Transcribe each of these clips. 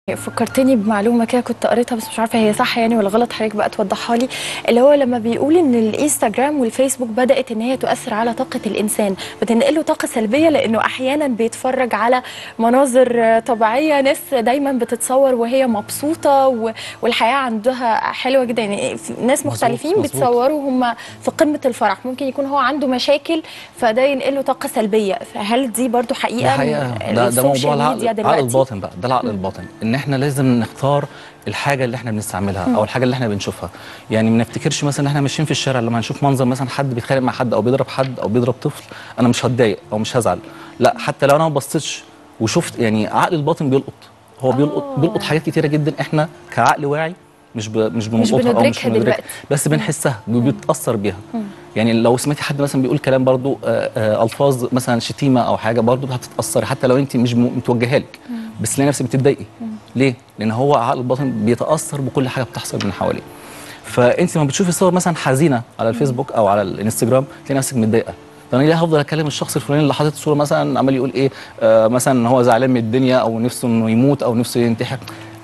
فكرتني بمعلومه كده كنت قريتها بس مش عارفه هي صح يعني ولا غلط حضرتك بقى توضحها لي اللي هو لما بيقول ان الانستجرام والفيسبوك بدات ان هي تؤثر على طاقه الانسان بتنقل له طاقه سلبيه لانه احيانا بيتفرج على مناظر طبيعيه ناس دايما بتتصور وهي مبسوطه و- والحياه عندها حلوه جدا يعني في ناس مظبوط، مختلفين مظبوط. بيتصوروا هم في قمه الفرح ممكن يكون هو عنده مشاكل فده ينقل له طاقه سلبيه فهل دي برضو ده حقيقه من حقيقة ده, ده السوشيال موضوع ميديا العقل, العقل دلوقتي؟ الباطن بقى ده العقل الباطن ان احنا لازم نختار الحاجه اللي احنا بنستعملها او الحاجه اللي احنا بنشوفها يعني ما نفتكرش مثلا ان احنا ماشيين في الشارع لما نشوف منظر مثلا حد بيتخانق مع حد او بيضرب حد او بيضرب طفل انا مش هتضايق او مش هزعل لا حتى لو انا ما بصيتش وشفت يعني عقل الباطن بيلقط هو بيلقط آه. بيلقط حاجات كتيره جدا احنا كعقل واعي مش ب... مش بنلقطها او مش بندركها بندركها دلوقتي. بس بنحسها بيتاثر بيها يعني لو سمعتي حد مثلا بيقول كلام برضو آه، آه، الفاظ مثلا شتيمه او حاجه برضو هتتاثري حتى لو انت مش م- متوجهه لك بس تلاقي نفسك بتتضايقي ليه لان هو عقل الباطن بيتاثر بكل حاجه بتحصل من حواليه فانت لما بتشوفي صور مثلا حزينه على الفيسبوك او على الانستجرام تلاقي نفسك متضايقه طب انا ليه هفضل اكلم الشخص الفلاني اللي حاطط صوره مثلا عمال يقول ايه آه مثلا ان هو زعلان من الدنيا او نفسه انه يموت او نفسه ينتحر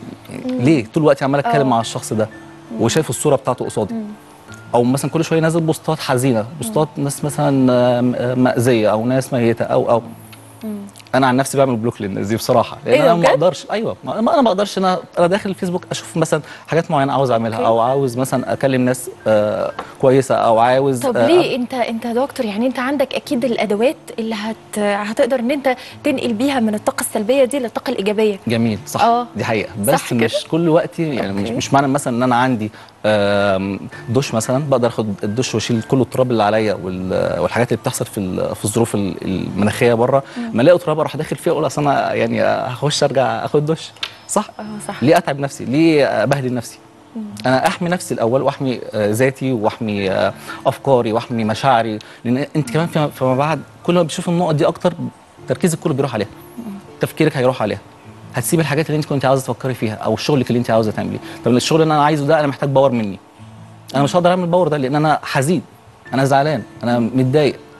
ليه طول الوقت عمال اتكلم مع الشخص ده وشايف الصوره بتاعته قصادي او مثلا كل شويه نازل بوستات حزينه بوستات ناس مثلا آم، آم، مأذيه او ناس ميته او او انا عن نفسي بعمل بلوك للناس دي بصراحه لان إيه ده انا ما بجد؟ اقدرش ايوه ما ما انا ما اقدرش انا انا داخل الفيسبوك اشوف مثلا حاجات معينه عاوز اعملها أوكي. او عاوز مثلا اكلم ناس آه كويسه او عاوز طب آه، ليه انت انت دكتور يعني انت عندك اكيد الادوات اللي هت هتقدر ان انت تنقل بيها من الطاقه السلبيه دي للطاقه الايجابيه جميل صح آه. دي حقيقه صح بس كده؟ مش كل وقت يعني مش, أوكي. مش معنى مثلا ان انا عندي آم، دش مثلا بقدر اخد الدش واشيل كل التراب اللي عليا وال- والحاجات اللي بتحصل في ال- في الظروف ال- المناخيه بره ما الاقي تراب اروح داخل فيها اقول اصل انا يعني هخش ارجع اخد دش صح اه صح ليه اتعب نفسي ليه ابهدل نفسي انا احمي نفسي الاول واحمي آه، ذاتي واحمي آه، افكاري واحمي مشاعري لان انت كمان فيما فيما بعد كل ما بتشوف النقط دي اكتر تركيزك كله بيروح عليها تفكيرك هيروح عليها هتسيب الحاجات اللي انت كنت عاوزه تفكري فيها او شغلك اللي انت عاوزه تعمليه طب الشغل اللي انا عايزه ده انا محتاج باور مني انا مش هقدر اعمل باور ده لان انا حزين انا زعلان انا متضايق